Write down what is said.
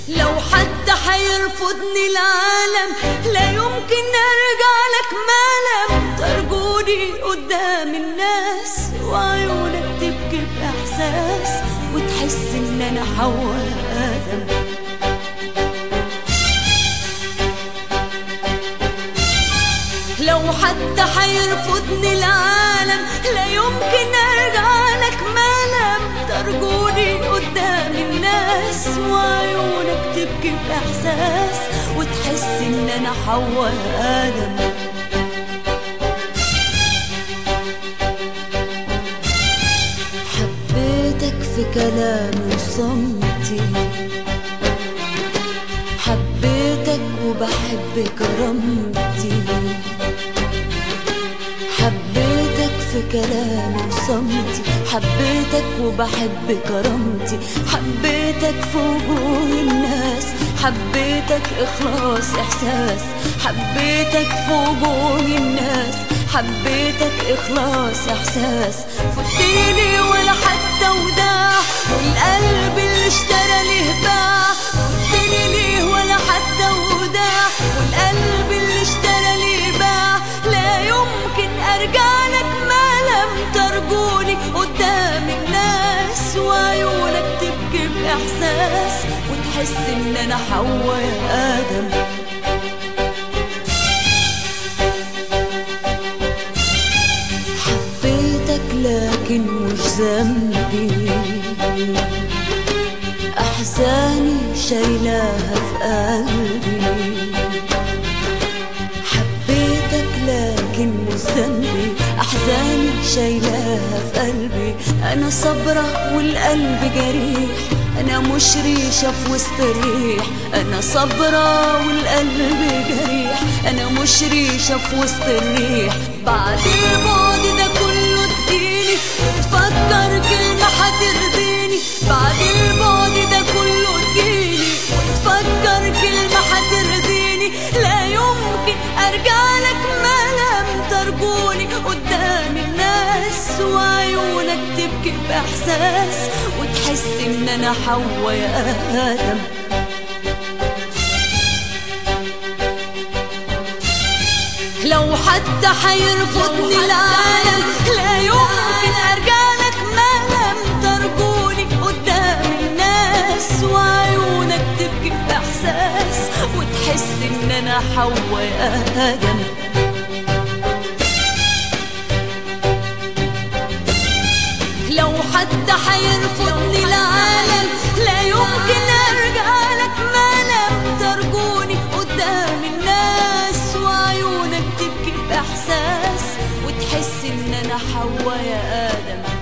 لو حتى حيرفضني العالم لا يمكن ارجع لك مالم ترجوني قدام الناس وعيونك تبكي باحساس وتحس ان انا حواء ادم لو حتى حيرفضني العالم لا يمكن ارجع لك مالم ترجوني قدام الناس وعيونك تبكي باحساس وتحس ان انا حواء ادم حبيتك في كلامي وصمتي حبيتك وبحب كرامتي حبيتك في كلامي وصمتي حبيتك وبحب كرامتي حبيتك في وجوه الناس حبيتك إخلاص إحساس حبيتك في وجوه الناس حبيتك إخلاص إحساس فتيلي ولا حتى وداع والقلب اللي اشترى ليه باع فتيلي ليه ولا حتى وداع والقلب اللي اشترى ليه باع لا يمكن أرجع لك ما لم ترجوني قدام الناس وعيونك تبكي بإحساس وتحس إن أنا حواء يا آدم حبيتك لكن مش ذنبي أحزاني شايلاها في قلبي حبيتك لكن مش ذنبي أحزاني شايلاها في قلبي أنا صبرة والقلب جريح أنا مش ريشة في وسط ريح أنا صبرة والقلب جريح أنا مش ريشة في وسط الريح بعد البعد ده كله تجيني وتفكر كلمة هترضيني بعد البعد ده كله تجيني وتفكر كلمة هترضيني لا يمكن أرجع لك ما لم ترجوني قدام الناس وعيونك تبكي بإحساس وتحس إن أنا حواء يا آدم لو حتى حيرفضني العالم لا يمكن ارجع لك ما لم ترجوني قدام الناس وعيونك تبكي باحساس وتحس ان انا حواء يا ادم لو حتى حيرفضني العالم لا يمكن ارجع لك ما لم ترجوني قدام الناس وعيونك تبكي باحساس وتحس ان انا حواء يا ادم